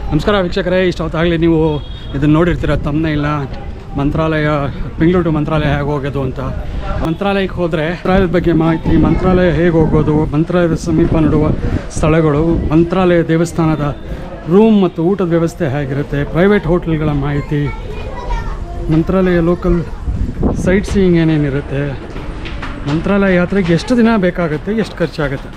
ನಮಸ್ಕಾರ ವೀಕ್ಷಕರೇ ಇಷ್ಟೊತ್ತಾಗಲಿ ನೀವು ಇದನ್ನು ನೋಡಿರ್ತೀರ ತಮ್ಮನೇ ಇಲ್ಲ ಮಂತ್ರಾಲಯ ಬೆಂಗಳೂರು ಟು ಮಂತ್ರಾಲಯ ಹೇಗೆ ಹೋಗೋದು ಅಂತ ಮಂತ್ರಾಲಯಕ್ಕೆ ಹೋದರೆ ಮಂತ್ರಾಲಯದ ಬಗ್ಗೆ ಮಾಹಿತಿ ಮಂತ್ರಾಲಯ ಹೇಗೆ ಹೋಗೋದು ಮಂತ್ರಾಲಯದ ಸಮೀಪ ನೋಡುವ ಸ್ಥಳಗಳು ಮಂತ್ರಾಲಯ ದೇವಸ್ಥಾನದ ರೂಮ್ ಮತ್ತು ಊಟದ ವ್ಯವಸ್ಥೆ ಹೇಗಿರುತ್ತೆ ಪ್ರೈವೇಟ್ ಹೋಟೆಲ್ಗಳ ಮಾಹಿತಿ ಮಂತ್ರಾಲಯ ಲೋಕಲ್ ಸೈಟ್ ಸೀಯಿಂಗ್ ಏನೇನಿರುತ್ತೆ ಮಂತ್ರಾಲಯ ಯಾತ್ರೆಗೆ ಎಷ್ಟು ದಿನ ಬೇಕಾಗುತ್ತೆ ಎಷ್ಟು ಖರ್ಚಾಗುತ್ತೆ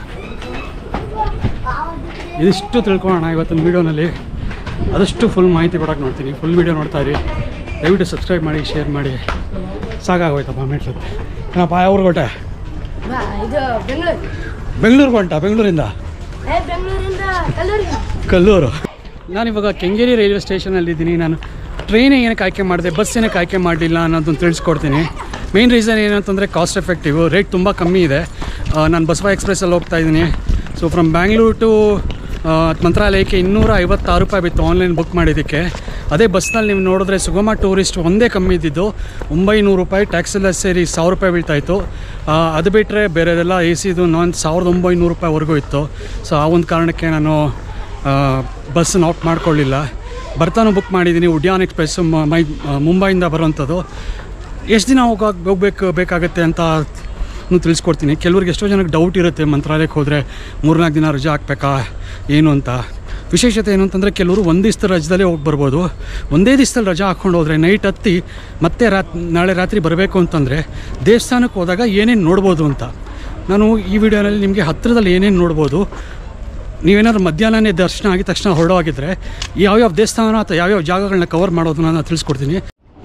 ಇದಿಷ್ಟು ತಿಳ್ಕೊಳ್ಳೋಣ ಇವತ್ತಿನ ವೀಡಿಯೋನಲ್ಲಿ ಆದಷ್ಟು ಫುಲ್ ಮಾಹಿತಿ ಕೊಡೋಕೆ ನೋಡ್ತೀನಿ ಫುಲ್ ವೀಡಿಯೋ ನೋಡ್ತಾ ಇರಿ ದಯವಿಟ್ಟು ಸಬ್ಸ್ಕ್ರೈಬ್ ಮಾಡಿ ಶೇರ್ ಮಾಡಿ ಸಾಕಾಗೋಯ್ತಪ್ಪ ಮೆಟ್ಲತ್ತೆ ಏನಪ್ಪ ಯಾವ ಊರಿಗೆ ಹೊಟ್ಟೆ ಬಾ, ಇದು ಬೆಂಗಳೂರು ಬೆಂಗಳೂರಿಗೆ ಹೊಂಟ ಬೆಂಗಳೂರಿಂದ ಏ ಬೆಂಗಳೂರಿಂದ ಕಲ್ಲೂರಿಗೆ ಕಲ್ಲೂರು ನಾನಿವಾಗ ಕೆಂಗೇರಿ ರೈಲ್ವೆ ಸ್ಟೇಷನಲ್ಲಿದ್ದೀನಿ ನಾನು ಟ್ರೈನ್ ಏನಕ್ಕೆ ಆಯ್ಕೆ ಮಾಡಿದೆ ಬಸ್ ಏನಕ್ಕೆ ಆಯ್ಕೆ ಮಾಡಲಿಲ್ಲ ಅನ್ನೋದನ್ನು ತಿಳಿಸ್ಕೊಡ್ತೀನಿ ಮೇನ್ ರೀಸನ್ ಏನಂತಂದರೆ ಕಾಸ್ಟ್ ಎಫೆಕ್ಟಿವ್ ರೇಟ್ ತುಂಬ ಕಮ್ಮಿ ಇದೆ ಆ, ನಾನು ಬಸವ ಎಕ್ಸ್ಪ್ರೆಸ್ಸಲ್ಲಿ ಹೋಗ್ತಾ ಇದ್ದೀನಿ ಸೊ ಫ್ರಮ್ ಬ್ಯಾಂಗ್ಳೂರ್ ಟು ಮಂತ್ರಾಲಯಕ್ಕೆ ಇನ್ನೂರ ಐವತ್ತಾರು ರೂಪಾಯಿ ಬಿತ್ತು ಆನ್ಲೈನ್ ಬುಕ್ ಮಾಡಿದ್ದಕ್ಕೆ ಅದೇ ಬಸ್ನಲ್ಲಿ ನೀವು ನೋಡಿದ್ರೆ ಸುಗಮ ಟೂರಿಸ್ಟ್ ಒಂದೇ ಕಮ್ಮಿ ಇದ್ದಿದ್ದು ಒಂಬೈನೂರು ರೂಪಾಯಿ ಟ್ಯಾಕ್ಸ್ ಎಲ್ಲ ಸೇರಿ ಸಾವಿರ ರೂಪಾಯಿ ಬೀಳ್ತಾಯಿತ್ತು ಆ, ಅದು ಬಿಟ್ಟರೆ ಬೇರೆದೆಲ್ಲ ಎ ಸಿದು ನಾನು ಸಾವಿರದ ಒಂಬೈನೂರು ರೂಪಾಯಿವರೆಗೂ ಇತ್ತು ಸೊ ಆ ಒಂದು ಕಾರಣಕ್ಕೆ ನಾನು ಬಸ್ಸನ್ನು ಆಫ್ ಮಾಡ್ಕೊಳ್ಳಿಲ್ಲ ಬರ್ತಾನು ಬುಕ್ ಮಾಡಿದ್ದೀನಿ ಉಡ್ಯಾನ್ ಎಕ್ಸ್ಪ್ರೆಸ್ ಮೈ ಮುಂಬೈಯಿಂದ ಬರುವಂಥದ್ದು ಎಷ್ಟು ದಿನ ಹೋಗ ಹೋಗ್ಬೇಕು ಬೇಕಾಗುತ್ತೆ ಅಂತ ನು ತಿಳಿಸ್ಕೊಡ್ತೀನಿ ಕೆಲವ್ರಿಗೆ ಎಷ್ಟೋ ಜನಕ್ಕೆ ಡೌಟ್ ಇರುತ್ತೆ ಮಂತ್ರಾಲಯಕ್ಕೆ ಹೋದರೆ ಮೂರ್ನಾಲ್ಕು ದಿನ ರಜೆ ಹಾಕ್ಬೇಕಾ ಏನು ಅಂತ ವಿಶೇಷತೆ ಏನು ಅಂತಂದರೆ ಕೆಲವರು ಒಂದು ದಿವಸದ ರಜದಲ್ಲೇ ಹೋಗಿ ಬರ್ಬೋದು ಒಂದೇ ದಿವಸದಲ್ಲಿ ರಜಾ ಹಾಕ್ಕೊಂಡು ಹೋದರೆ ನೈಟ್ ಹತ್ತಿ ಮತ್ತೆ ರಾತ್ ನಾಳೆ ರಾತ್ರಿ ಬರಬೇಕು ಅಂತಂದರೆ ದೇವಸ್ಥಾನಕ್ಕೆ ಹೋದಾಗ ಏನೇನು ನೋಡ್ಬೋದು ಅಂತ ನಾನು ಈ ವಿಡಿಯೋನಲ್ಲಿ ನಿಮಗೆ ಹತ್ತಿರದಲ್ಲಿ ಏನೇನು ನೋಡ್ಬೋದು ನೀವೇನಾದ್ರು ಮಧ್ಯಾಹ್ನನೇ ದರ್ಶನ ಆಗಿದ ತಕ್ಷಣ ಹೊರಡೋ ಆಗಿದ್ದರೆ ಯಾವ್ಯಾವ ದೇವಸ್ಥಾನ ಅಥವಾ ಯಾವ್ಯಾವ ಜಾಗಗಳನ್ನ ಕವರ್ ಮಾಡೋದನ್ನ ನಾನು ತಿಳಿಸ್ಕೊಡ್ತೀನಿ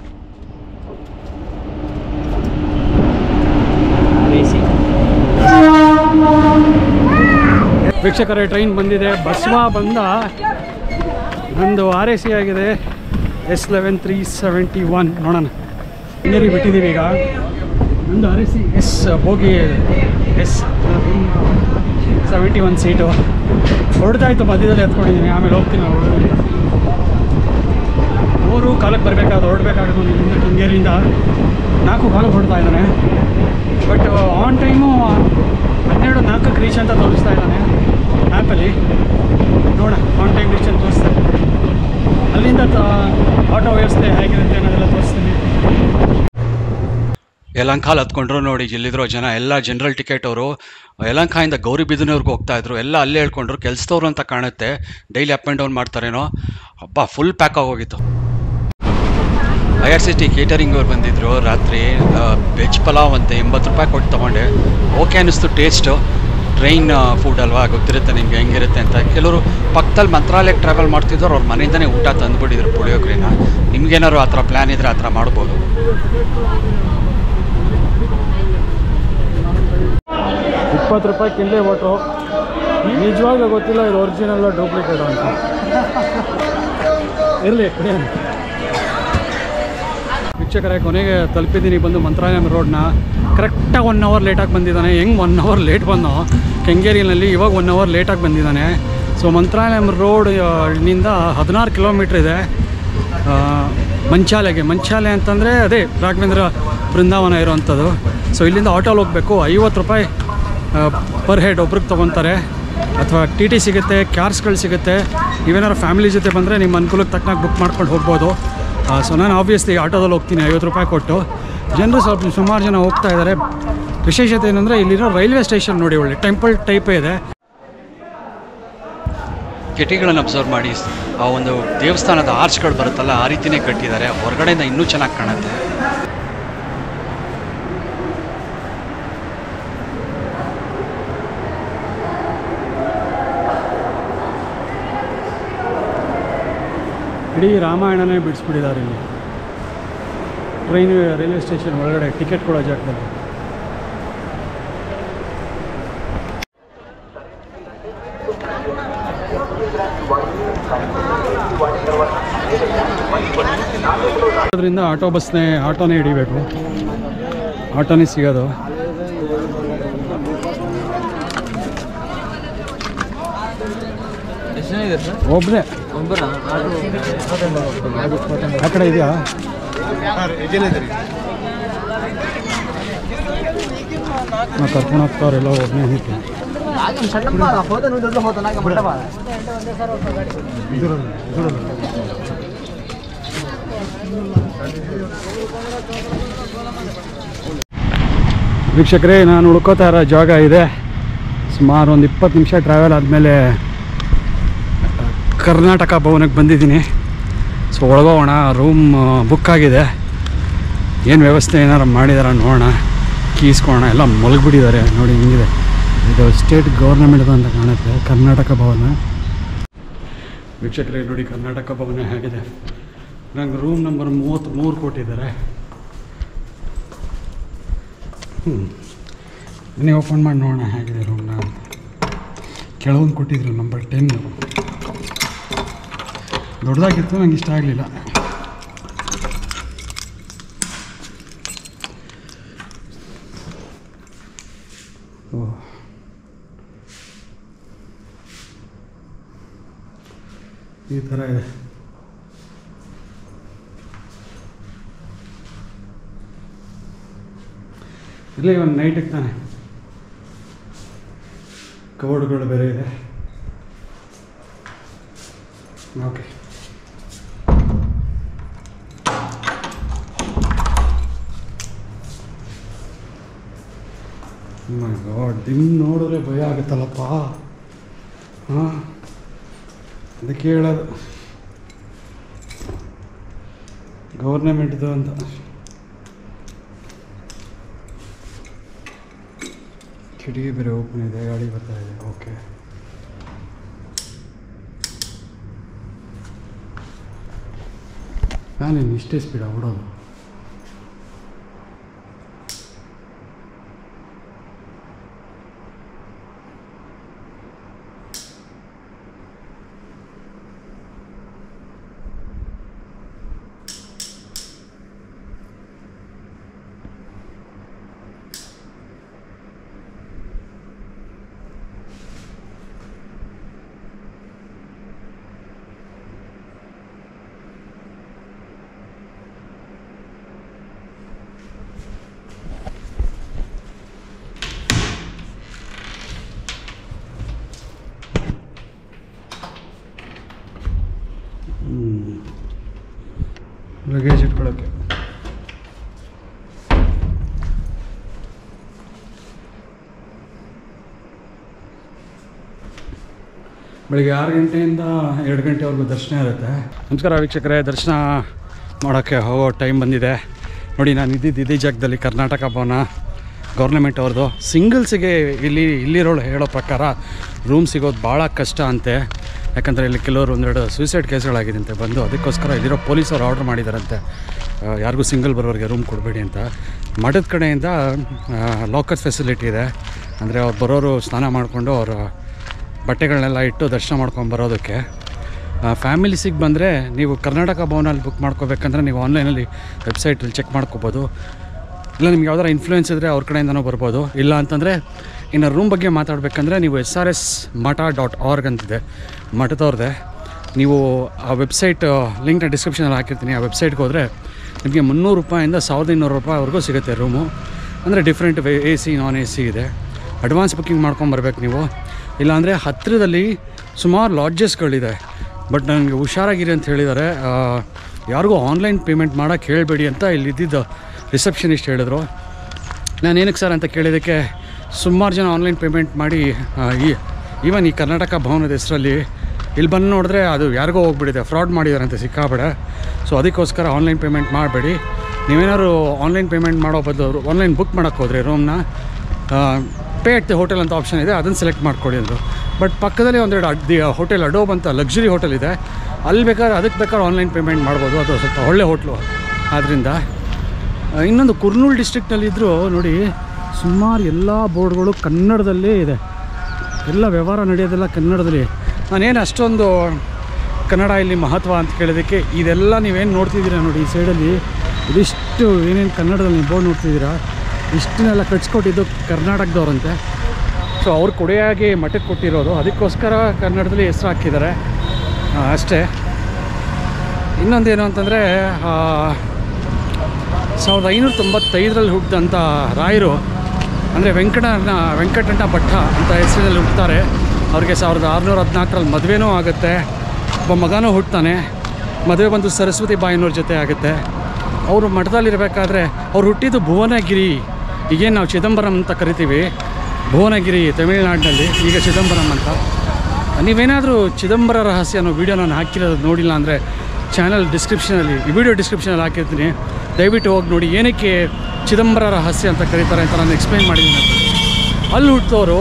ವೀಕ್ಷಕರೇ ಟ್ರೈನ್ ಬಂದಿದೆ ಬಸವ ಬಂದ ನಂದು ಆರ್ ಎ ಸಿ ಆಗಿದೆ S eleven three seventy one ನೋಡೋಣ ಹಿಂಗೇರಿ ಬಿಟ್ಟಿದ್ದೀವಿ ಈಗ ನಂದು ಆರ್ ಎ ಸಿ ಎಸ್ ಹೋಗಿ ಎಸ್ ಸೆವೆಂಟಿ ಒನ್ ಸೀಟು ಹೊರಡ್ತಾ ಇತ್ತು ಮಧ್ಯದಲ್ಲಿ ಎತ್ಕೊಂಡಿದ್ದೀನಿ ಆಮೇಲೆ ಹೋಗ್ತೀನಿ ಹೊರಡೋದು ಮೂರು ಕಾಲಕ್ಕೆ ಬರಬೇಕಾದ್ರೆ ಹೊರಡ್ಬೇಕಾಗುತ್ತೆ ಇಲ್ಲಿಂದ ಕೆಂಗೇರಿಯಿಂದ ನಾಲ್ಕು ಕಾಲಕ್ಕೆ ಹೊರಡ್ತಾ ಇದ್ದಾನೆ ಬಟ್ ಆನ್ ಟೈಮು ಹನ್ನೆರಡು ನಾಲ್ಕಕ್ಕೆ ರೀಚ್ ಅಂತ ತೋರಿಸ್ತಾ ಇದ್ದಾನೆ ಆ್ಯಪಲ್ಲಿ ನೋಡ ಆನ್ ಟೈಮ್ ರೀಚ್ ಅಂತ ತೋರಿಸ್ತಾರೆ ಅಲ್ಲಿಂದ ಆಟೋ ವ್ಯವಸ್ಥೆ ಹೇಗಿರುತ್ತೆ ಅನ್ನೋದೆಲ್ಲ ತೋರಿಸ್ತೀನಿ ಯಲಂಕಾಲ್ ಹತ್ಕೊಂಡ್ರು ನೋಡಿ ಇಲ್ಲಿದ್ರು ಜನ ಎಲ್ಲ ಜನರಲ್ ಟಿಕೆಟ್ ಅವರು ಯಲಂಕಾಯಿಂದ ಗೌರಿಬಿದನೂರ್ಗೆ ಹೋಗ್ತಾ ಇದ್ರು ಎಲ್ಲ ಅಲ್ಲೇ ಹೇಳ್ಕೊಂಡ್ರು ಕೆಲಸದವ್ರು ಅಂತ ಕಾಣುತ್ತೆ ಡೈಲಿ ಅಪ್ ಆ್ಯಂಡ್ ಡೌನ್ ಮಾಡ್ತಾರೇನೋ ಹಬ್ಬ ಫುಲ್ ಪ್ಯಾಕ್ ಆಗೋಗಿತ್ತು I R C T catering ಅವ್ರು ಬಂದಿದ್ರು ರಾತ್ರಿ ವೆಜ್ ಪಲಾವ್ ಅಂತ ಎಂಬತ್ತು ರೂಪಾಯಿ ಕೊಟ್ಟು ತೊಗೊಂಡೆ ಓಕೆ ಅನ್ನಿಸ್ತು ಟೇಸ್ಟು ಟ್ರೈನ್ ಫುಡ್ ಅಲ್ವಾ ಗೊತ್ತಿರುತ್ತೆ ನಿಮ್ಗೆ ಹೆಂಗಿರುತ್ತೆ ಅಂತ ಕೆಲವರು ಪಕ್ಕದಲ್ಲಿ ಮಂತ್ರಾಲಯಕ್ಕೆ ಟ್ರಾವೆಲ್ ಮಾಡ್ತಿದ್ರು ಅವ್ರ ಮನೆಯಿಂದನೇ ಊಟ ತಂದುಬಿಟ್ಟಿದ್ರು ಪುಳಿಯೋಗ್ರಿನ ನಿಮ್ಗೇನಾದ್ರು ಆ ಥರ ಪ್ಲ್ಯಾನ್ ಇದ್ದರೆ ಆ ಥರ ಮಾಡ್ಬೋದು ಇಪ್ಪತ್ತು ರೂಪಾಯಿ ಕಿಂದೆ ಕೊಟ್ಟರು ನಿಜವಾಗ್ಲೂ ಗೊತ್ತಿಲ್ಲ ಇದು ಒರಿಜಿನಲ್ ಡೂಪ್ಲಿಕೇಟ್ ಅಂತ ಇರಲಿ ವೀಕ್ಷಕರೇ ಕೊನೆಗೆ ತಲುಪಿದ್ದೀನಿ ಬಂದು ಮಂತ್ರಾಲಯಂ ರೋಡ್ನ ಕರೆಕ್ಟಾಗಿ ಒನ್ ಅವರ್ ಲೇಟಾಗಿ ಬಂದಿದ್ದಾನೆ ಹೆಂಗೆ ಒನ್ ಅವರ್ ಲೇಟ್ ಬಂದೋ ಕೆಂಗೇರಿನಲ್ಲಿ ಇವಾಗ ಒನ್ ಅವರ್ ಲೇಟಾಗಿ ಬಂದಿದ್ದಾನೆ ಸೊ ಮಂತ್ರಾಲಯಂ ರೋಡ್ ಆ, ನಿಂದ ಹದಿನಾರು ಕಿಲೋಮೀಟ್ರ್ ಇದೆ ಆ, ಮಂಚಾಲೆಗೆ ಮಂಚಾಲೆ ಅಂತಂದರೆ ಅದೇ ರಾಘವೇಂದ್ರ ಬೃಂದಾವನ ಇರೋವಂಥದ್ದು ಸೊ ಇಲ್ಲಿಂದ ಆಟೋಲ್ಲಿ ಹೋಗಬೇಕು ಐವತ್ತು ರೂಪಾಯಿ ಪರ್ ಹೆಡ್ ಒಬ್ರಿಗೆ ತೊಗೊತಾರೆ ಅಥವಾ ಟಿ ಟಿ ಸಿಗುತ್ತೆ ಕ್ಯಾರ್ಸ್ಗಳು ಸಿಗುತ್ತೆ ನೀವೇನಾದ್ರು ಫ್ಯಾಮಿಲಿ ಜೊತೆ ಬಂದರೆ ನಿಮ್ಮ ಅನುಕೂಲಕ್ಕೆ ತಕ್ಕನಾಗಿ ಬುಕ್ ಮಾಡ್ಕೊಂಡು ಹೋಗ್ಬೋದು ಸೊ ನಾನು ಆಬ್ವಿಯಸ್ಲಿ ಆಟೋದಲ್ಲಿ ಹೋಗ್ತೀನಿ ಐವತ್ತು ರೂಪಾಯಿ ಕೊಟ್ಟು ಜನರು ಸ್ವಲ್ಪ ಸುಮಾರು ಜನ ಹೋಗ್ತಾ ಇದ್ದಾರೆ ವಿಶೇಷತೆ ಏನಂದರೆ ಇಲ್ಲಿರೋ ರೈಲ್ವೆ ಸ್ಟೇಷನ್ ನೋಡಿ ಒಳ್ಳೆ ಟೆಂಪಲ್ ಟೈಪೇ ಇದೆ ಕಿಟಿಗಳನ್ನು ಅಬ್ಸರ್ವ್ ಮಾಡಿ ಆ ಒಂದು ದೇವಸ್ಥಾನದ ಆರ್ಚ್ಗಳು ಬರುತ್ತಲ್ಲ ಆ ರೀತಿನೇ ಕಟ್ಟಿದ್ದಾರೆ ಹೊರಗಡೆಯಿಂದ ಇನ್ನೂ ಚೆನ್ನಾಗಿ ಕಾಣುತ್ತೆ ಇಡೀ ರಾಮಾಯಣನೇ ಬಿಡಿಸ್ಬಿಟ್ಟಿದ್ದಾರೆ ಇಲ್ಲಿ ಟ್ರೈನ್ ರೈಲ್ವೆ ಸ್ಟೇಷನ್ ಒಳಗಡೆ ಟಿಕೆಟ್ ಕೊಡೋ ಜಾಗದಲ್ಲಿ ಅದರಿಂದ ಆಟೋ ಬಸ್ನೇ ಆಟೋನೇ ಹಿಡಿಬೇಕು ಆಟೋನೇ ಸಿಗೋದು ಎಷ್ಟು ಜನ ಇದೆ ಸರ್ ಒಬ್ಬನೇ ಒಬ್ಬರ ಆ ಕಡೆ ಇದೆಯಾ ನಾ ಕರ್ಕೊಂಡು ಹೋಗ್ತಾವ್ರೆಲ್ಲ ಒಬ್ಬನೇ ಹಿಟ್ಟು ವೀಕ್ಷಕರೇ ನಾನು ಉಳ್ಕೋತಾ ಇರೋ ಜಾಗ ಇದೆ ಸುಮಾರು ಒಂದು ಇಪ್ಪತ್ತು ನಿಮಿಷ ಟ್ರಾವೆಲ್ ಆದಮೇಲೆ ಕರ್ನಾಟಕ ಭವನಕ್ಕೆ ಬಂದಿದ್ದೀನಿ ಸೊ ಒಳಗೋಗೋಣ ರೂಮ್ ಬುಕ್ ಆಗಿದೆ ಏನು ವ್ಯವಸ್ಥೆ ಏನಾರು ಮಾಡಿದಾರ ನೋಡೋಣ ಕೀಸ್ಕೋಣ ಎಲ್ಲ ಮಲಗಿಬಿಟ್ಟಿದ್ದಾರೆ ನೋಡಿ ಹಿಂಗಿದೆ ಇದು ಸ್ಟೇಟ್ ಗೌರ್ನಮೆಂಟ್ದು ಅಂತ ಕಾಣುತ್ತೆ ಕರ್ನಾಟಕ ಭವನ ವೀಕ್ಷಕರೇ ನೋಡಿ ಕರ್ನಾಟಕ ಭವನ ಹೇಗಿದೆ ನಂಗೆ ರೂಮ್ ನಂಬರ್ ಮೂವತ್ತ್ಮೂರು ಕೊಟ್ಟಿದ್ದಾರೆ ಹ್ಞೂ ನೀವು ಓಪನ್ ಮಾಡಿ ನೋಡೋಣ ಹೇಗಿದೆ ರೂಮ್ನ ಅಂತ ಕೆಳಗೊಂದು ಕೊಟ್ಟಿದ್ರು ನಂಬರ್ ಟೆನ್ ದೊಡ್ಡದಾಗಿತ್ತು ನಂಗೆ ಇಷ್ಟ ಆಗಲಿಲ್ಲ ಓ ಈ ಥರ ಇದೆ ಇಲ್ಲೇ ಒಂದು ನೈಟಿಗೆ ತಾನೆ ಕಬೋರ್ಡ್ಗಳು ಬೇರೆ ಇದೆ ಓಕೆ ಗಾಡ್ ದಿಮ್ ನೋಡಿದ್ರೆ ಭಯ ಆಗುತ್ತಲ್ಲಪ್ಪ ಹಾಂ ಅದಕ್ಕೆ ಹೇಳೋದು ಗೌರ್ನಮೆಂಟ್ದು ಅಂತ ಕಿಟಕಿ ಬೇರೆ ಓಪನ್ ಇದೆ ಗಾಡಿ ಬರ್ತಾ ಇದೆ ಓಕೆ ನಾನೇನು ಇಷ್ಟೇ ಸ್ಪೀಡ ಓಡೋದು ಲಗೇಜ್ ಇಟ್ಕೊಳ್ಳೋಕ್ಕೆ ಬೆಳಿಗ್ಗೆ ಆರು ಗಂಟೆಯಿಂದ ಎರಡು ಗಂಟೆವರೆಗೂ ದರ್ಶನ ಇರುತ್ತೆ ನಮಸ್ಕಾರ ವೀಕ್ಷಕರೇ ದರ್ಶನ ಮಾಡೋಕ್ಕೆ ಹೋಗೋ ಟೈಮ್ ಬಂದಿದೆ ನೋಡಿ ನಾನು ಇದ್ದಿದ್ದು ಇದೇ ಜಾಗದಲ್ಲಿ ಕರ್ನಾಟಕ ಭವನ ಗೌರ್ನಮೆಂಟ್ ಅವ್ರದ್ದು ಸಿಂಗಲ್ಸಿಗೆ ಇಲ್ಲಿ ಇಲ್ಲಿರೋಳು ಹೇಳೋ ಪ್ರಕಾರ ರೂಮ್ ಸಿಗೋದು ಭಾಳ ಕಷ್ಟ ಅಂತೆ ಯಾಕಂದರೆ ಇಲ್ಲಿ ಕೆಲವರು ಒಂದೆರಡು ಸೂಸೈಡ್ ಕೇಸ್ಗಳಾಗಿದಂತೆ ಬಂದು ಅದಕ್ಕೋಸ್ಕರ ಇಲ್ಲಿರೋ ಪೊಲೀಸರು ಆರ್ಡ್ರ್ ಮಾಡಿದಾರಂತೆ ಆ, ಯಾರಿಗೂ ಸಿಂಗಲ್ ಬರೋರಿಗೆ ರೂಮ್ ಕೊಡಬೇಡಿ ಅಂತ ಮಠದ ಕಡೆಯಿಂದ ಲಾಕರ್ ಫೆಸಿಲಿಟಿ ಇದೆ ಅಂದರೆ ಅವ್ರು ಬರೋರು ಸ್ನಾನ ಮಾಡಿಕೊಂಡು ಅವ್ರ ಬಟ್ಟೆಗಳನ್ನೆಲ್ಲ ಇಟ್ಟು ದರ್ಶನ ಮಾಡ್ಕೊಂಡು ಬರೋದಕ್ಕೆ ಫ್ಯಾಮಿಲಿಸಿಗೆ ಬಂದರೆ ನೀವು ಕರ್ನಾಟಕ ಭವನಲ್ಲಿ ಬುಕ್ ಮಾಡ್ಕೋಬೇಕಂದ್ರೆ ನೀವು ಆನ್ಲೈನಲ್ಲಿ ವೆಬ್ಸೈಟಲ್ಲಿ ಚೆಕ್ ಮಾಡ್ಕೋಬೋದು ಇಲ್ಲ ನಿಮ್ಗೆ ಯಾವ್ದಾರ ಇನ್ಫ್ಲೂಯೆನ್ಸ್ ಇದ್ದರೆ ಅವ್ರ ಕಡೆಯಿಂದನೂ ಬರ್ಬೋದು ಇಲ್ಲ ಅಂತಂದರೆ ಇನ್ನು ರೂಮ್ ಬಗ್ಗೆ ಮಾತಾಡಬೇಕಂದ್ರೆ ನೀವು S R S Matha dot org ಅಂತಿದೆ ಮಠದವ್ರದ್ದೆ ನೀವು ಆ ವೆಬ್ಸೈಟ್ ಲಿಂಕ್ನ ಡಿಸ್ಕ್ರಿಪ್ಷನಲ್ಲಿ ಹಾಕಿರ್ತೀನಿ ಆ ವೆಬ್ಸೈಟ್ಗೆ ಹೋದರೆ ನಿಮಗೆ ಮುನ್ನೂರು ರೂಪಾಯಿಂದ ಸಾವಿರದ ಇನ್ನೂರು ರೂಪಾಯಿವರೆಗೂ ಸಿಗುತ್ತೆ ರೂಮು ಅಂದರೆ different A C non A C ಇದೆ ಅಡ್ವಾನ್ಸ್ ಬುಕ್ಕಿಂಗ್ ಮಾಡ್ಕೊಂಬರ್ಬೇಕು ನೀವು ಇಲ್ಲಾಂದರೆ ಹತ್ತಿರದಲ್ಲಿ ಸುಮಾರು ಲಾಡ್ಜಸ್ಗಳಿದೆ ಬಟ್ ನನಗೆ ಹುಷಾರಾಗಿರಿ ಅಂತ ಹೇಳಿದ್ದಾರೆ ಆ, ಯಾರಿಗೂ ಆನ್ಲೈನ್ ಪೇಮೆಂಟ್ ಮಾಡೋಕ್ಕೆ ಹೇಳಬೇಡಿ ಅಂತ ಇಲ್ಲಿ ಇದ್ದಿದ್ದು ರಿಸೆಪ್ಷನಿಸ್ಟ್ ಹೇಳಿದ್ರು ನಾನು ಏನಕ್ಕೆ ಸರ್ ಅಂತ ಕೇಳಿದ್ದಕ್ಕೆ ಸುಮಾರು ಜನ ಆನ್ಲೈನ್ ಪೇಮೆಂಟ್ ಮಾಡಿ ಆ, ಈ ಈವನ್ ಈ ಕರ್ನಾಟಕ ಭವನದ ಹೆಸರಲ್ಲಿ ಇಲ್ಲಿ ಬಂದು ನೋಡಿದ್ರೆ ಅದು ಯಾರಿಗೋ ಹೋಗ್ಬಿಟ್ಟಿದೆ ಫ್ರಾಡ್ ಮಾಡಿದಾರಂತೆ ಸಿಕ್ಕಾಬೇಡ ಸೊ ಅದಕ್ಕೋಸ್ಕರ ಆನ್ಲೈನ್ ಪೇಮೆಂಟ್ ಮಾಡಬೇಡಿ ನೀವೇನಾದ್ರು ಆನ್ಲೈನ್ ಪೇಮೆಂಟ್ ಮಾಡೋ ಬದಲು ಆನ್ಲೈನ್ ಬುಕ್ ಮಾಡೋಕ್ಕೆ ಹೋದರೆ ರೂಮ್ನ ಪೇ ಅಟ್ ದಿ ಹೋಟೆಲ್ ಅಂತ ಆಪ್ಷನ್ ಇದೆ ಅದನ್ನು ಸೆಲೆಕ್ಟ್ ಮಾಡ್ಕೊಳ್ಳಿ ಅಂದರು ಬಟ್ ಪಕ್ಕದಲ್ಲಿ ಒಂದೆರಡು ಅಡ್ಡಿ ಹೋಟೆಲ್ ಅಡೋಬ್ ಅಂತ ಲಕ್ಸುರಿ ಹೋಟೆಲ್ ಇದೆ ಅಲ್ಲಿ ಬೇಕಾದ್ರೆ ಅದಕ್ಕೆ ಬೇಕಾದ್ರೆ ಆನ್ಲೈನ್ ಪೇಮೆಂಟ್ ಮಾಡ್ಬೋದು ಅದು ಸ್ವಲ್ಪ ಒಳ್ಳೆ ಹೋಟ್ಲು ಆದ್ದರಿಂದ ಆ, ಇನ್ನೊಂದು ಕುರ್ನೂಲ್ ಡಿಸ್ಟ್ರಿಕ್ಟಲ್ಲಿದ್ದರೂ ನೋಡಿ ಸುಮಾರು ಎಲ್ಲ ಬೋರ್ಡ್ಗಳು ಕನ್ನಡದಲ್ಲೇ ಇದೆ ಎಲ್ಲ ವ್ಯವಹಾರ ನಡೆಯೋದೆಲ್ಲ ಕನ್ನಡದಲ್ಲಿ ನಾನೇನು ಅಷ್ಟೊಂದು ಕನ್ನಡ ಇಲ್ಲಿ ಮಹತ್ವ ಅಂತ ಕೇಳೋದಕ್ಕೆ ಇದೆಲ್ಲ ನೀವೇನು ನೋಡ್ತಿದ್ದೀರಾ ನೋಡಿ ಈ ಸೈಡಲ್ಲಿ ಇದಿಷ್ಟು ಏನೇನು ಕನ್ನಡದಲ್ಲಿ ನೀವು ಬೋರ್ಡ್ ನೋಡ್ತಿದ್ದೀರಾ ಇಷ್ಟನ್ನೆಲ್ಲ ಕಟ್ಸ್ಕೊಟ್ಟಿದ್ದು ಕರ್ನಾಟಕದವ್ರಂತೆ ಸೊ ಅವ್ರು ಕೊಡೆಯಾಗಿ ಮಠಕ್ಕೆ ಕೊಟ್ಟಿರೋದು ಅದಕ್ಕೋಸ್ಕರ ಕನ್ನಡದಲ್ಲಿ ಹೆಸರು ಹಾಕಿದ್ದಾರೆ ಆ, ಅಷ್ಟೇ ಇನ್ನೊಂದೇನು ಅಂತಂದರೆ ಸಾವಿರದ ಐನೂರ ತೊಂಬತ್ತೈದರಲ್ಲಿ ಹುಟ್ಟಿದಂಥ ರಾಯರು ಅಂದರೆ ವೆಂಕಟನ ವೆಂಕಟಣ್ಣ ಭಟ್ಟ ಅಂತ ಹೆಸರಿನಲ್ಲಿ ಹುಟ್ಟುತ್ತಾರೆ ಅವ್ರಿಗೆ ಸಾವಿರದ ಆರುನೂರ ಹದಿನಾಲ್ಕರಲ್ಲಿ ಮದುವೆನೂ ಆಗುತ್ತೆ ಒಬ್ಬ ಮಗನೂ ಹುಟ್ಟುತ್ತಾನೆ ಮದುವೆ ಬಂದು ಸರಸ್ವತಿ ಬಾಯಿನವ್ರ ಜೊತೆ ಆಗುತ್ತೆ ಅವರು ಮಠದಲ್ಲಿರಬೇಕಾದ್ರೆ ಅವ್ರು ಹುಟ್ಟಿದ್ದು ಭುವನಗಿರಿ ಈಗೇನು ನಾವು ಚಿದಂಬರಂ ಅಂತ ಕರಿತೀವಿ ಭುವನಗಿರಿ ತಮಿಳುನಾಡಿನಲ್ಲಿ ಈಗ ಚಿದಂಬರಂ ಅಂತ ನೀವೇನಾದರೂ ಚಿದಂಬರ ರಹಸ್ಯ ಅನ್ನೋ ವೀಡಿಯೋ ನಾನು ಹಾಕಿರೋದು ನೋಡಿಲ್ಲ ಅಂದರೆ ಚಾನಲ್ ಡಿಸ್ಕ್ರಿಪ್ಷನಲ್ಲಿ ಈ ವಿಡಿಯೋ ಡಿಸ್ಕ್ರಿಪ್ಷನಲ್ಲಿ ಹಾಕಿರ್ತೀನಿ ದಯವಿಟ್ಟು ಹೋಗಿ ನೋಡಿ ಏನಕ್ಕೆ ಚಿದಂಬರ ರಹಸ್ಯ ಅಂತ ಕರೀತಾರೆ ಅಂತ ನಾನು ಎಕ್ಸ್ಪ್ಲೈನ್ ಮಾಡಿದ್ದೀನಿ ಅಲ್ಲಿ ಹುಟ್ಟಿದವರು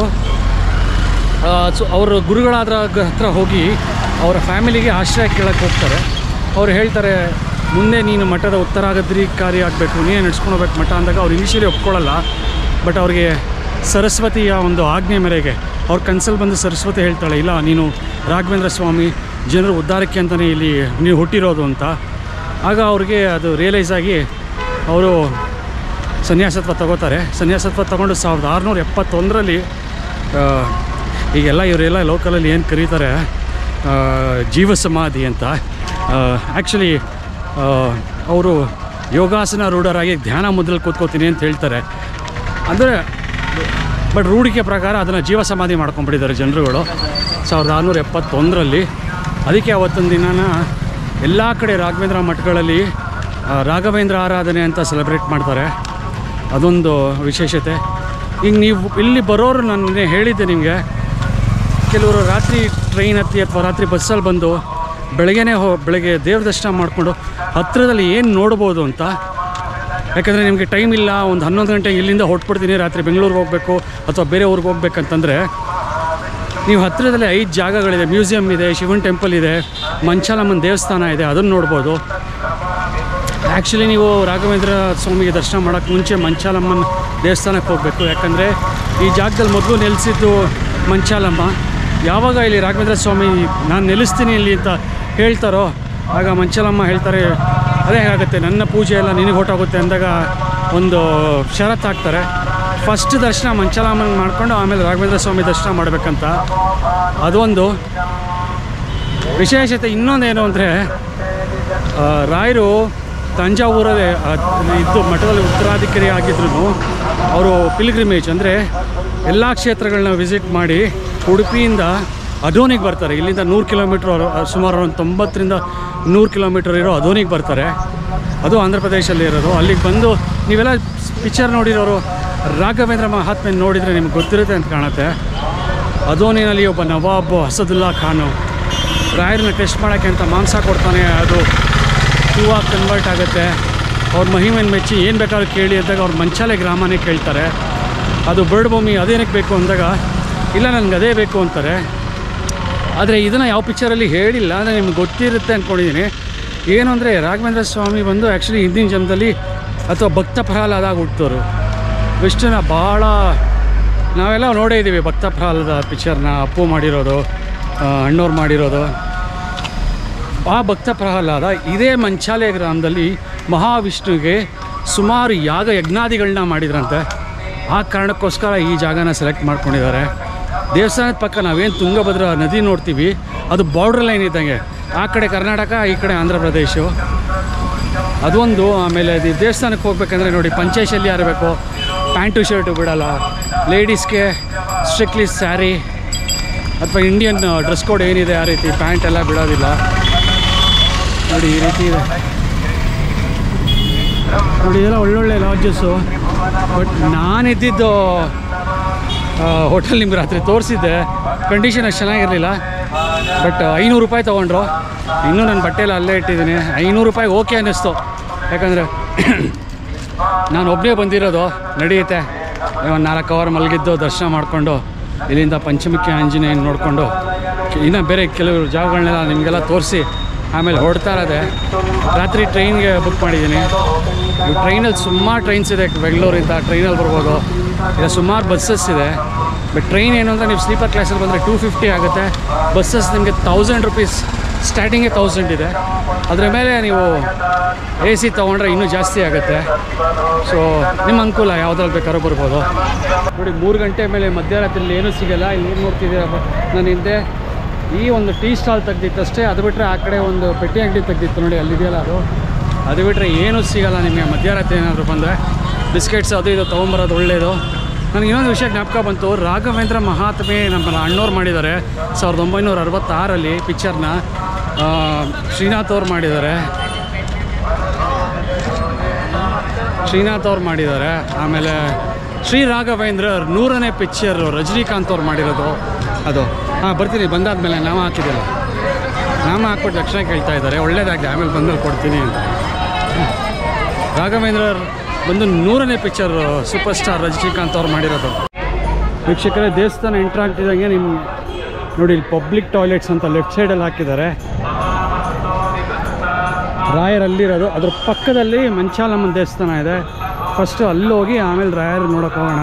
ಸೊ ಅವರು ಗುರುಗಳಾದ್ರ ಗ- ಹತ್ರ ಹೋಗಿ ಅವರ ಫ್ಯಾಮಿಲಿಗೆ ಆಶ್ರಯ ಕೇಳಕ್ಕೆ ಹೋಗ್ತಾರೆ ಅವ್ರು ಹೇಳ್ತಾರೆ ಮುಂದೆ ನೀನು ಮಠದ ಉತ್ತರಾಧಿಕಾರಿ ಆಗಬೇಕು ನೀನೇ ನಡ್ಸ್ಕೊಂಡು ಹೋಗ್ಬೇಕು ಮಠ ಅಂದಾಗ ಅವ್ರು ಇನಿಷಿಯಲಿ ಒಪ್ಕೊಳ್ಳಲ್ಲ ಬಟ್ ಅವ್ರಿಗೆ ಸರಸ್ವತಿಯ ಒಂದು ಆಜ್ಞೆ ಮೇರೆಗೆ ಅವ್ರ ಕನ್ಸಲ್ಲಿ ಬಂದು ಸರಸ್ವತಿ ಹೇಳ್ತಾಳೆ ಇಲ್ಲ ನೀನು ರಾಘವೇಂದ್ರ ಸ್ವಾಮಿ ಜನರ ಉದ್ಧಾರಕ್ಕೆ ಅಂತಲೇ ಇಲ್ಲಿ ನೀವು ಹುಟ್ಟಿರೋದು ಅಂತ ಆಗ ಅವ್ರಿಗೆ ಅದು ರಿಯಲೈಸ್ ಆಗಿ ಅವರು ಸನ್ಯಾಸತ್ವ ತಗೋತಾರೆ ಸನ್ಯಾಸತ್ವ ತಗೊಂಡು ಸಾವಿರದ ಆರುನೂರ ಎಪ್ಪತ್ತೊಂದರಲ್ಲಿ ಈಗೆಲ್ಲ ಇವರೆಲ್ಲ ಲೋಕಲಲ್ಲಿ ಏನು ಕರೀತಾರೆ ಆ, ಜೀವ ಸಮಾಧಿ ಅಂತ ಆ್ಯಕ್ಚುಲಿ ಅವರು ಯೋಗಾಸನ ರೂಢರಾಗಿ ಧ್ಯಾನ ಮುದ್ರಲ್ಲಿ ಕೂತ್ಕೋತೀನಿ ಅಂತ ಹೇಳ್ತಾರೆ ಅಂದರೆ ಬಟ್ ರೂಢಿಕೆ ಪ್ರಕಾರ ಅದನ್ನು ಜೀವ ಸಮಾಧಿ ಮಾಡ್ಕೊಂಡ್ಬಿಟ್ಟಿದ್ದಾರೆ ಜನರುಗಳು ಸಾವಿರದ ಆರುನೂರ ಎಪ್ಪತ್ತೊಂದರಲ್ಲಿ ಅದಕ್ಕೆ ಅವತ್ತೊಂದು ದಿನನ ಎಲ್ಲ ಕಡೆ ರಾಘವೇಂದ್ರ ಮಠಗಳಲ್ಲಿ ಆ, ರಾಘವೇಂದ್ರ ಆರಾಧನೆ ಅಂತ ಸೆಲೆಬ್ರೇಟ್ ಮಾಡ್ತಾರೆ ಅದೊಂದು ವಿಶೇಷತೆ ಈಗ ನೀವು ಇಲ್ಲಿ ಬರೋರು ನಾನು ನಿನ್ನೆ ಹೇಳಿದ್ದೆ ನಿಮಗೆ ಕೆಲವರು ರಾತ್ರಿ ಟ್ರೈನ್ ಹತ್ತಿ ಅಥವಾ ರಾತ್ರಿ ಬಸ್ಸಲ್ಲಿ ಬಂದು ಬೆಳಗ್ಗೆನೇ ಹೋ ಬೆಳಗ್ಗೆ ದೇವ್ರ ದರ್ಶನ ಮಾಡಿಕೊಂಡು ಹತ್ತಿರದಲ್ಲಿ ಏನು ನೋಡ್ಬೋದು ಅಂತ ಯಾಕಂದರೆ ನಿಮಗೆ ಟೈಮ್ ಇಲ್ಲ ಒಂದು ಹನ್ನೊಂದು ಗಂಟೆಗೆ ಇಲ್ಲಿಂದ ಹೊಟ್ಬಿಡ್ತೀನಿ ರಾತ್ರಿ ಬೆಂಗಳೂರಿಗೆ ಹೋಗಬೇಕು ಅಥವಾ ಬೇರೆ ಊರಿಗೆ ಹೋಗ್ಬೇಕಂತಂದರೆ ನೀವು ಹತ್ತಿರದಲ್ಲಿ ಐದು ಜಾಗಗಳಿದೆ ಮ್ಯೂಸಿಯಂ ಇದೆ ಶಿವನ್ ಟೆಂಪಲ್ ಇದೆ ಮಂಚಾಲಮ್ಮನ ದೇವಸ್ಥಾನ ಇದೆ ಅದನ್ನು ನೋಡ್ಬೋದು ಆ್ಯಕ್ಚುಲಿ ನೀವು ರಾಘವೇಂದ್ರ ಸ್ವಾಮಿಗೆ ದರ್ಶನ ಮಾಡೋಕ್ಕೆ ಮುಂಚೆ ಮಂಚಾಲಮ್ಮನ ದೇವಸ್ಥಾನಕ್ಕೆ ಹೋಗಬೇಕು ಯಾಕಂದರೆ ಈ ಜಾಗದಲ್ಲಿ ಮೊದಲು ನೆಲೆಸಿದ್ದು ಮಂಚಾಲಮ್ಮ ಯಾವಾಗ ಇಲ್ಲಿ ರಾಘವೇಂದ್ರ ಸ್ವಾಮಿ ನಾನು ನೆಲೆಸ್ತೀನಿ ಇಲ್ಲಿ ಅಂತ ಹೇಳ್ತಾರೋ ಆಗ ಮಂಚಾಲಮ್ಮ ಹೇಳ್ತಾರೆ ಅದೇ ಹೇಗಾಗುತ್ತೆ ನನ್ನ ಪೂಜೆ ಎಲ್ಲ ನಿನಗೆ ಹೊಟ್ಟೋಗುತ್ತೆ ಅಂದಾಗ ಒಂದು ಷರತ್ತು ಹಾಕ್ತಾರೆ ಫಸ್ಟ್ ದರ್ಶನ ಮಂಚಾಲಮ್ಮನ ಮಾಡ್ಕೊಂಡು ಆಮೇಲೆ ರಾಘವೇಂದ್ರ ಸ್ವಾಮಿ ದರ್ಶನ ಮಾಡಬೇಕಂತ ಅದೊಂದು ವಿಶೇಷತೆ ಇನ್ನೊಂದೇನು ಅಂದರೆ ರಾಯರು ತಂಜಾವೂರಲ್ಲಿ ಆ, ಇದ್ದು ಮಠದಲ್ಲಿ ಉತ್ತರಾಧಿಕಾರಿ ಆಗಿದ್ರು ಅವರು ಪಿಲ್ಗ್ರಿಮೇಜ್ ಅಂದರೆ ಎಲ್ಲ ಕ್ಷೇತ್ರಗಳನ್ನ ವಿಸಿಟ್ ಮಾಡಿ ಉಡುಪಿಯಿಂದ ಅದೋನಿಗೆ ಬರ್ತಾರೆ ಇಲ್ಲಿಂದ ನೂರು ಕಿಲೋಮೀಟ್ರ್ ಸುಮಾರು ಒಂದು ತೊಂಬತ್ತರಿಂದ ನೂರು ಕಿಲೋಮೀಟರ್ ಇರೋ ಅದೋನಿಗೆ ಬರ್ತಾರೆ ಅದು ಆಂಧ್ರ ಪ್ರದೇಶಲ್ಲಿ ಇರೋದು ಅಲ್ಲಿಗೆ ಬಂದು ನೀವೆಲ್ಲ ಪಿಕ್ಚರ್ ನೋಡಿರೋರು ರಾಘವೇಂದ್ರ ಮಹಾತ್ಮೆ ನೋಡಿದರೆ ನಿಮ್ಗೆ ಗೊತ್ತಿರುತ್ತೆ ಅಂತ ಕಾಣುತ್ತೆ ಅದೋನಿನಲ್ಲಿ ಒಬ್ಬ ನವಾಬ್ ಅಸದುಲ್ಲಾ ಖಾನು ರಾಯರನ್ನ ಟೆಸ್ಟ್ ಮಾಡೋಕ್ಕೆ ಅಂತ ಮಾಂಸ ಕೊಡ್ತಾನೆ ಅದು ಹೂವಾಗಿ ಕನ್ವರ್ಟ್ ಆಗುತ್ತೆ ಅವ್ರ ಮಹಿಮೆಯನ್ನು ಮೆಚ್ಚಿ ಏನು ಬೇಕಾದ್ರೂ ಕೇಳಿ ಅಂದಾಗ ಅವ್ರ ಮಂಚಾಲೆ ಗ್ರಾಮನೇ ಕೇಳ್ತಾರೆ ಅದು ಬರ್ಡ್ ಭೂಮಿ ಅದೇನಕ್ಕೆ ಬೇಕು ಅಂದಾಗ ಇಲ್ಲ ನನಗೆ ಅದೇ ಬೇಕು ಅಂತಾರೆ ಆದರೆ ಇದನ್ನು ಯಾವ ಪಿಕ್ಚರಲ್ಲಿ ಹೇಳಿಲ್ಲ ಅಂದರೆ ನಿಮ್ಗೆ ಗೊತ್ತಿರುತ್ತೆ ಅಂದ್ಕೊಂಡಿದ್ದೀನಿ ಏನು ಅಂದರೆ ರಾಘವೇಂದ್ರ ಸ್ವಾಮಿ ಬಂದು ಆ್ಯಕ್ಚುಲಿ ಹಿಂದಿನ ಜನ್ಮದಲ್ಲಿ ಅಥವಾ ಭಕ್ತ ಪ್ರಹ್ಲಾದಾಗ ಹುಟ್ಟೋರು ವಿಷ್ಣುನ ಭಾಳ ನಾವೆಲ್ಲ ನೋಡೇ ಇದ್ದೀವಿ ಭಕ್ತ ಪ್ರಹ್ಲಾದ ಪಿಕ್ಚರ್ನ ಅಪ್ಪು ಮಾಡಿರೋದು ಆ, ಅಣ್ಣವ್ರು ಮಾಡಿರೋದು ಆ ಭಕ್ತ ಪ್ರಹ್ಲಾದ ಇದೇ ಮಂಚಾಲೆ ಗ್ರಾಮದಲ್ಲಿ ಮಹಾವಿಷ್ಣುವಿಗೆ ಸುಮಾರು ಯಾಗ ಯಜ್ಞಾದಿಗಳನ್ನ ಮಾಡಿದ್ರಂತೆ ಆ ಕಾರಣಕ್ಕೋಸ್ಕರ ಈ ಜಾಗನ ಸೆಲೆಕ್ಟ್ ಮಾಡ್ಕೊಂಡಿದ್ದಾರೆ ದೇವಸ್ಥಾನದ ಪಕ್ಕ ನಾವೇನು ತುಂಗಭದ್ರಾ ನದಿ ನೋಡ್ತೀವಿ ಅದು ಬಾರ್ಡರ್ ಲೈನ್ ಇದ್ದಂಗೆ ಆ ಕಡೆ ಕರ್ನಾಟಕ ಈ ಕಡೆ ಆಂಧ್ರ ಪ್ರದೇಶ ಅದೊಂದು ಆಮೇಲೆ ಅದು ದೇವಸ್ಥಾನಕ್ಕೆ ಹೋಗ್ಬೇಕಂದ್ರೆ ನೋಡಿ ಪಂಚೇಶಲ್ಲಿ ಇರಬೇಕು ಪ್ಯಾಂಟು ಶರ್ಟು ಬಿಡಲ್ಲ ಲೇಡೀಸ್ಗೆ ಸ್ಟ್ರಿಕ್ಟ್ಲಿ ಸ್ಯಾರಿ ಅಥವಾ ಇಂಡಿಯನ್ ಡ್ರೆಸ್ ಕೋಡ್ ಏನಿದೆ ಆ ರೀತಿ ಪ್ಯಾಂಟ್ ಎಲ್ಲ ಬಿಡೋದಿಲ್ಲ ನೋಡಿ ಈ ರೀತಿ ಇದೆ ನೋಡಿ ಇದೆಲ್ಲ ಒಳ್ಳೊಳ್ಳೆ ಲಾಡ್ಜಸ್ಸು ಬಟ್ ನಾನಿದ್ದಿದ್ದು ಹೋಟೆಲ್ ನಿಮ್ಗೆ ರಾತ್ರಿ ತೋರಿಸಿದ್ದೆ ಕಂಡೀಷನ್ ಅಷ್ಟು ಚೆನ್ನಾಗಿರಲಿಲ್ಲ ಬಟ್ ಐನೂರು ರೂಪಾಯಿ ತೊಗೊಂಡ್ರು ಇನ್ನೂ ನನ್ನ ಬಟ್ಟೆ ಎಲ್ಲ ಅಲ್ಲೇ ಇಟ್ಟಿದ್ದೀನಿ ಐನೂರು ರೂಪಾಯಿ ಓಕೆ ಅನ್ನಿಸ್ತು ಯಾಕಂದರೆ ನಾನು ಒಬ್ಬನೇ ಬಂದಿರೋದು ನಡೆಯುತ್ತೆ ಒಂದು ನಾಲ್ಕು ಅವರ್ ಮಲಗಿದ್ದು ದರ್ಶನ ಮಾಡಿಕೊಂಡು ಇಲ್ಲಿಂದ ಪಂಚಮುಖಿ ಆಂಜನೇಯನ ನೋಡಿಕೊಂಡು ಇನ್ನು ಬೇರೆ ಕೆಲವು ಜಾಗಗಳನ್ನೆಲ್ಲ ನಿಮಗೆಲ್ಲ ತೋರಿಸಿ ಆಮೇಲೆ ಹೊರಡ್ತಾ ಇರೋದೆ ರಾತ್ರಿ ಟ್ರೈನ್ಗೆ ಬುಕ್ ಮಾಡಿದ್ದೀನಿ ಈ ಟ್ರೈನಲ್ಲಿ ಸುಮಾರು ಟ್ರೈನ್ಸ್ ಇದೆ ಬೆಂಗಳೂರಿಂದ ಟ್ರೈನಲ್ಲಿ ಬರ್ಬೋದು ಇಲ್ಲ ಸುಮಾರು ಬಸ್ಸಸ್ ಇದೆ ಬಟ್ ಟ್ರೈನ್ ಏನು ಅಂದರೆ ನೀವು ಸ್ಲೀಪರ್ ಕ್ಲಾಸಲ್ಲಿ ಬಂದರೆ ಟೂ ಫಿಫ್ಟಿ ಆಗುತ್ತೆ ಬಸ್ಸಸ್ ನಿಮಗೆ ತೌಸಂಡ್ ರುಪೀಸ್ ಸ್ಟಾರ್ಟಿಂಗೇ ತೌಸಂಡ್ ಇದೆ ಅದರ ಮೇಲೆ ನೀವು ಎ ಸಿ ತೊಗೊಂಡ್ರೆ ಇನ್ನೂ ಜಾಸ್ತಿ ಆಗುತ್ತೆ ಸೊ ನಿಮ್ಮ ಅನುಕೂಲ ಯಾವುದ್ರಲ್ಲಿ ಬೇಕಾದ್ರೂ ಬರ್ಬೋದು ನೋಡಿ ಮೂರು ಗಂಟೆ ಮೇಲೆ ಮಧ್ಯರಾತ್ರಿಲಿ ಏನೂ ಸಿಗಲ್ಲ ಇಲ್ಲಿ ಏನು ನೋಡ್ತಿದ್ದೀರಪ್ಪ ನಾನು ಹಿಂದೆ ಈ ಒಂದು ಟೀ ಸ್ಟಾಲ್ ತೆಗ್ದಿತ್ತಷ್ಟೇ ಅದು ಬಿಟ್ಟರೆ ಆ ಕಡೆ ಒಂದು ಪೆಟ್ಟಿ ಅಂಗಡಿ ತೆಗ್ದಿತ್ತು ನೋಡಿ ಅಲ್ಲಿದೆಯಲ್ಲ ಅದು ಅದು ಬಿಟ್ಟರೆ ಏನೂ ಸಿಗಲ್ಲ ನಿಮಗೆ ಮಧ್ಯರಾತ್ರಿ ಏನಾದರೂ ಬಂದರೆ ಬಿಸ್ಕೆಟ್ಸ್ ಅದು ಇದು ತೊಗೊಂಬರೋದು ಒಳ್ಳೆಯದು ನನಗೆ ಇನ್ನೊಂದು ವಿಷಯ ಜ್ಞಾಪಕ ಬಂತು ರಾಘವೇಂದ್ರ ಮಹಾತ್ಮೆ ನಮ್ಮ ಅಣ್ಣವ್ರು ಮಾಡಿದ್ದಾರೆ ಸಾವಿರದ ಒಂಬೈನೂರ ಅರವತ್ತಾರಲ್ಲಿ ಪಿಕ್ಚರ್ನ ಶ್ರೀನಾಥ್ ಅವ್ರು ಮಾಡಿದ್ದಾರೆ ಶ್ರೀನಾಥ್ ಅವ್ರು ಮಾಡಿದ್ದಾರೆ ಆಮೇಲೆ ಶ್ರೀ ರಾಘವೇಂದ್ರ ನೂರನೇ ಪಿಕ್ಚರ್ ರಜನಿಕಾಂತ್ ಅವ್ರು ಮಾಡಿರೋದು ಅದು ಹಾಂ ಬರ್ತೀನಿ ಬಂದಾದ್ಮೇಲೆ ನಾಮ ಹಾಕಿದ್ದಿಲ್ಲ ನಾಮ ಹಾಕ್ಬಿಟ್ಟು ತಕ್ಷಣ ಕೇಳ್ತಾ ಇದ್ದಾರೆ ಒಳ್ಳೇದಾಗಲಿ ಆಮೇಲೆ ಬಂದಲ್ಲಿ ಕೊಡ್ತೀನಿ ಅಂತ ರಾಘವೇಂದ್ರ ಬಂದು ನೂರನೇ ಪಿಕ್ಚರ್ ಸೂಪರ್ ಸ್ಟಾರ್ ರಜನಿಕಾಂತ್ ಅವ್ರು ಮಾಡಿರೋದು ವೀಕ್ಷಕರೇ ದೇವಸ್ಥಾನ ಎಂಟ್ರ್ ಆಗ್ತಿದ್ದಂಗೆ ನಿಮ್ಮ ನೋಡಿ ಇಲ್ಲಿ ಪಬ್ಲಿಕ್ ಟಾಯ್ಲೆಟ್ಸ್ ಅಂತ ಲೆಫ್ಟ್ ಸೈಡಲ್ಲಿ ಹಾಕಿದ್ದಾರೆ ರಾಯರಲ್ಲಿರೋದು ಅದ್ರ ಪಕ್ಕದಲ್ಲಿ ಮಂಚಾಲಮ್ಮನ ದೇವಸ್ಥಾನ ಇದೆ ಫಸ್ಟು ಅಲ್ಲಿ ಹೋಗಿ ಆಮೇಲೆ ರಾಯರ್ ನೋಡೋಕೆ ಹೋಗೋಣ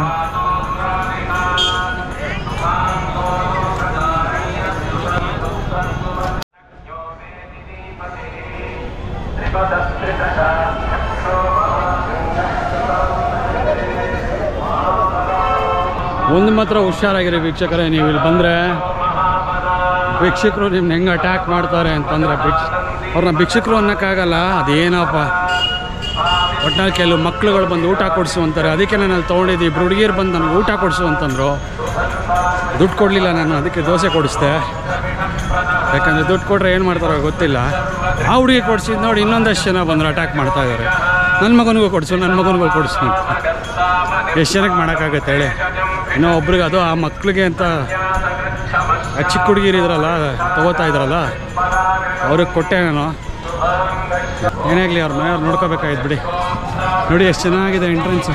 ಒಂದು ಮಾತ್ರ ಹುಷಾರಾಗಿರಿ ವೀಕ್ಷಕರೇ ನೀವು ಇಲ್ಲಿ ಬಂದರೆ ಭಿಕ್ಷುಕರು ನಿಮ್ನ ಹೆಂಗೆ ಅಟ್ಯಾಕ್ ಮಾಡ್ತಾರೆ ಅಂತಂದರೆ ಭಿಕ್ಷ ಅವ್ರನ್ನ ಭಿಕ್ಷುಕರು ಅನ್ನೋಕ್ಕಾಗಲ್ಲ ಅದೇನಪ್ಪ ಒಟ್ನಲ್ಲಿ ಕೆಲವು ಮಕ್ಳುಗಳು ಬಂದು ಊಟ ಕೊಡಿಸು ಅಂತಾರೆ ಅದಕ್ಕೆ ನಾನು ಅಲ್ಲಿ ತೊಗೊಂಡಿದ್ದೆ ಇಬ್ರು ಹುಡುಗಿರು ಬಂದು ನನಗೆ ಊಟ ಕೊಡಿಸು ಅಂತಂದರು ದುಡ್ಡು ಕೊಡಲಿಲ್ಲ ನಾನು ಅದಕ್ಕೆ ದೋಸೆ ಕೊಡಿಸ್ದೆ ಯಾಕಂದರೆ ದುಡ್ಡು ಕೊಟ್ಟರೆ ಏನು ಮಾಡ್ತಾರೋ ಗೊತ್ತಿಲ್ಲ ಆ ಹುಡುಗಿ ಕೊಡಿಸಿದ್ದು ನೋಡಿ ಇನ್ನೊಂದಷ್ಟು ಜನ ಬಂದರು ಅಟ್ಯಾಕ್ ಮಾಡ್ತಾ ಇದ್ದಾರೆ ನನ್ನ ಮಗನಿಗೂ ಕೊಡಿಸು ನನ್ನ ಮಗನಿಗೂ ಕೊಡಿಸು ಅಂತ ಎಷ್ಟು ಜನಕ್ಕೆ ಮಾಡೋಕ್ಕಾಗತ್ತೆ ಹೇಳಿ ಇನ್ನೂ ಒಬ್ರಿಗೆ ಅದು ಆ ಮಕ್ಳಿಗೆ ಅಂತ ಆ ಚಿಕ್ಕ ಹುಡುಗಿರು ಇದ್ರಲ್ಲ ತಗೋತಾ ಇದ್ರಲ್ಲ ಅವ್ರಿಗೆ ಕೊಟ್ಟೆ ನಾನು ಏನಾಗಲಿ ಅವ್ರ ಮನೆಯವ್ರು ನೋಡ್ಕೋಬೇಕಾಯ್ತು ಬಿಡಿ ನೋಡಿ ಎಷ್ಟು ಚೆನ್ನಾಗಿದೆ ಎಂಟ್ರೆನ್ಸ್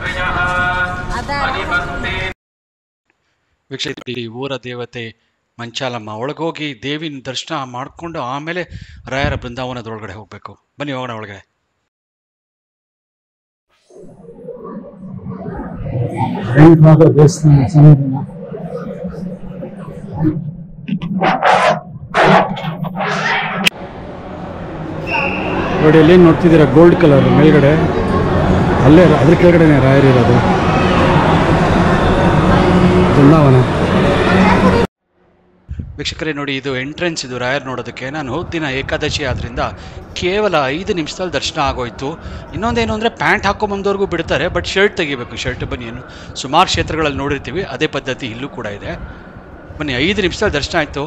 ವೀಕ್ಷಕರು ಈ ಊರ ದೇವತೆ ಮಂಚಾಲಮ್ಮ ಒಳಗೋಗಿ ದೇವಿನ ದರ್ಶನ ಮಾಡಿಕೊಂಡು ಆಮೇಲೆ ರಾಯರ ಬೃಂದಾವನದೊಳಗಡೆ ಹೋಗಬೇಕು ಬನ್ನಿ ಹೋಗೋಣ ಒಳಗಡೆ ದೇವಸ್ಥಾನ ಸನ್ನಿಧಾನ ನೋಡಿ ಅಲ್ಲಿ ನೋಡ್ತಿದ್ದೀರಾ ಗೋಲ್ಡ್ ಕಲರ್ ಮೇಲ್ಗಡೆ ಅಲ್ಲೇ ಅದ್ರ ಕೆಳಗಡೆನೆ ರಾಯರಿರೋದು ಬೃಂದಾವನ ವೀಕ್ಷಕರೇ ನೋಡಿ ಇದು ಎಂಟ್ರೆನ್ಸ್ ಇದು ರಾಯರ್ ನೋಡೋದಕ್ಕೆ ನಾನು ಹೋದ ದಿನ ಏಕಾದಶಿ ಆದ್ರಿಂದ ಕೇವಲ ಐದು ನಿಮಿಷದಲ್ಲಿ ದರ್ಶನ ಆಗೋಯ್ತು ಇನ್ನೊಂದೇನು ಅಂದರೆ ಪ್ಯಾಂಟ್ ಹಾಕೊಂಬಂದವ್ರಿಗೂ ಬಿಡ್ತಾರೆ ಬಟ್ ಶರ್ಟ್ ತೆಗಿಬೇಕು ಶರ್ಟ್ ಬನ್ನಿ ಏನು ಸುಮಾರು ಕ್ಷೇತ್ರಗಳಲ್ಲಿ ನೋಡಿರ್ತೀವಿ ಅದೇ ಪದ್ಧತಿ ಇಲ್ಲೂ ಕೂಡ ಇದೆ ಬನ್ನಿ ಐದು ನಿಮಿಷದಲ್ಲಿ ದರ್ಶನ ಆಯಿತು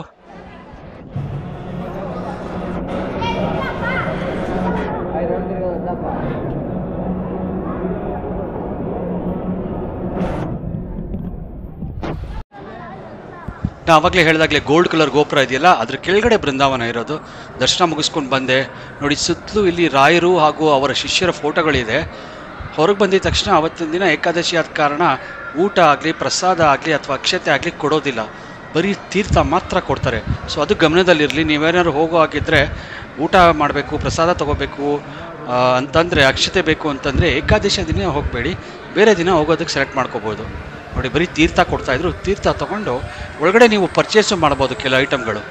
ನಾ ಆವಾಗಲೇ ಹೇಳಿದಾಗಲೇ ಗೋಲ್ಡ್ ಕಲರ್ ಗೋಪುರ ಇದೆಯಲ್ಲ ಅದ್ರ ಕೆಳಗಡೆ ಬೃಂದಾವನ ಇರೋದು ದರ್ಶನ ಮುಗಿಸ್ಕೊಂಡು ಬಂದೆ ನೋಡಿ ಸುತ್ತಲೂ ಇಲ್ಲಿ ರಾಯರು ಹಾಗೂ ಅವರ ಶಿಷ್ಯರ ಫೋಟೋಗಳಿದೆ ಹೊರಗೆ ಬಂದಿದ ತಕ್ಷಣ ಅವತ್ತಿನ ದಿನ ಏಕಾದಶಿ ಆದ ಕಾರಣ ಊಟ ಆಗಲಿ ಪ್ರಸಾದ ಆಗಲಿ ಅಥವಾ ಅಕ್ಷತೆ ಆಗಲಿ ಕೊಡೋದಿಲ್ಲ ಬರೀ ತೀರ್ಥ ಮಾತ್ರ ಕೊಡ್ತಾರೆ ಸೊ ಅದು ಗಮನದಲ್ಲಿರಲಿ ನೀವೇನಾದ್ರು ಹೋಗೋ ಹಾಗಿದ್ರೆ ಊಟ ಮಾಡಬೇಕು ಪ್ರಸಾದ ತಗೋಬೇಕು ಆ, ಅಂತಂದರೆ ಅಕ್ಷತೆ ಬೇಕು ಅಂತಂದರೆ ಏಕಾದಶಿ ದಿನ ಹೋಗಬೇಡಿ ಬೇರೆ ದಿನ ಹೋಗೋದಕ್ಕೆ ಸೆಲೆಕ್ಟ್ ಮಾಡ್ಕೋಬೋದು ನೋಡಿ ಬರೀ ತೀರ್ಥ ಕೊಡ್ತಾ ಇದ್ರು ತೀರ್ಥ ತಗೊಂಡು ಒಳಗಡೆ ನೀವು ಪರ್ಚೇಸು ಮಾಡ್ಬೋದು ಕೆಲ ಐಟಮ್ಗಳು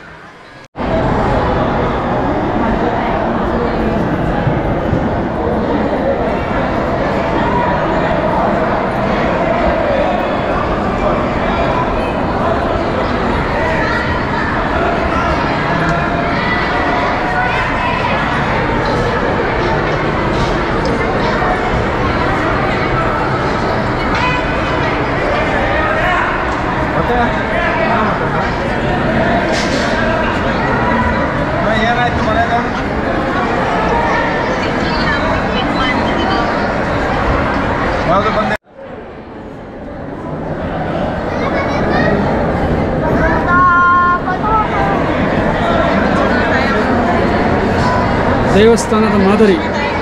ಏನಾಯ್ತು ಮನೆಯಾಗ ಯಾವುದು ಬಂದೆ ದೇವಸ್ಥಾನದ ಮಾದರಿ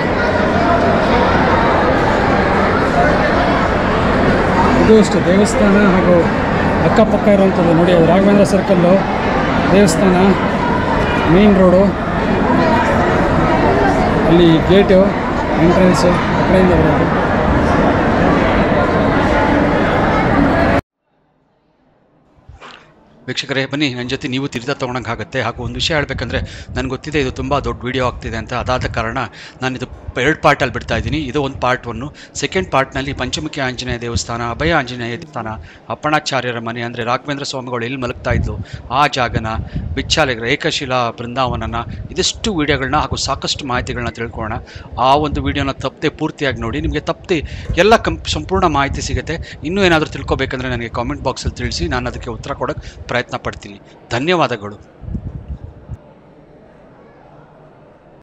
ಇದು ಅಷ್ಟೇ ದೇವಸ್ಥಾನ ಹಾಗೂ ಅಕ್ಕಪಕ್ಕ ಇರುವಂಥದ್ದು ನೋಡಿ ಅದು ರಾಘವೇಂದ್ರ ಸರ್ಕಲ್ಲು ದೇವಸ್ಥಾನ ಮೇನ್ ರೋಡು ಅಲ್ಲಿ ಗೇಟು ಎಂಟ್ರೆನ್ಸು ಆ ಕಡೆಯಿಂದ ಬರೋದು ವೀಕ್ಷಕರೇ ಬನ್ನಿ ನನ್ನ ಜೊತೆ ನೀವು ತೀರ್ಥ ತೊಗೊಳಂಗಾಗುತ್ತೆ ಹಾಗೂ ಒಂದು ವಿಷಯ ಹೇಳಬೇಕಂದ್ರೆ ನನಗೆ ಗೊತ್ತಿದೆ ಇದು ತುಂಬ ದೊಡ್ಡ ವಿಡಿಯೋ ಆಗ್ತಿದೆ ಅಂತ ಅದಾದ ಕಾರಣ ನಾನು ಇದು ಎರಡು ಪಾರ್ಟಲ್ಲಿ ಬಿಡ್ತಾ ಇದ್ದೀನಿ ಇದು ಒಂದು ಪಾರ್ಟ್ ಒನ್ನು ಸೆಕೆಂಡ್ ಪಾರ್ಟ್ನಲ್ಲಿ ಪಂಚಮುಖಿ ಆಂಜನೇಯ ದೇವಸ್ಥಾನ ಅಭಯ ಆಂಜನೇಯ ದೇವಸ್ಥಾನ ಅಪ್ಪಣಾಚಾರ್ಯರ ಮನೆ ಅಂದರೆ ರಾಘವೇಂದ್ರ ಸ್ವಾಮಿಗಳು ಎಲ್ಲಿ ಮಲಗ್ತಾ ಇದ್ಲು ಆ ಜಾಗನ ಬಿಚ್ಚಾಲೆಗಳ ಏಕಶಿಲಾ ಬೃಂದಾವನನ ಇದಿಷ್ಟು ವಿಡಿಯೋಗಳನ್ನ ಹಾಗೂ ಸಾಕಷ್ಟು ಮಾಹಿತಿಗಳನ್ನ ತಿಳ್ಕೊಳ್ಳೋಣ ಆ ಒಂದು ವಿಡಿಯೋನ ತಪ್ಪದೆ ಪೂರ್ತಿಯಾಗಿ ನೋಡಿ ನಿಮಗೆ ತಪ್ಪದೆ ಎಲ್ಲ ಕಂ ಸಂಪೂರ್ಣ ಮಾಹಿತಿ ಸಿಗುತ್ತೆ ಇನ್ನೂ ಏನಾದರೂ ತಿಳ್ಕೊಬೇಕಂದ್ರೆ ನನಗೆ ಕಾಮೆಂಟ್ ಬಾಕ್ಸಲ್ಲಿ ತಿಳಿಸಿ ನಾನು ಅದಕ್ಕೆ ಉತ್ತರ ಕೊಡೋಕ್ಕೆ ಪ್ರಯತ್ನ ಪಡ್ತೀನಿ ಧನ್ಯವಾದಗಳು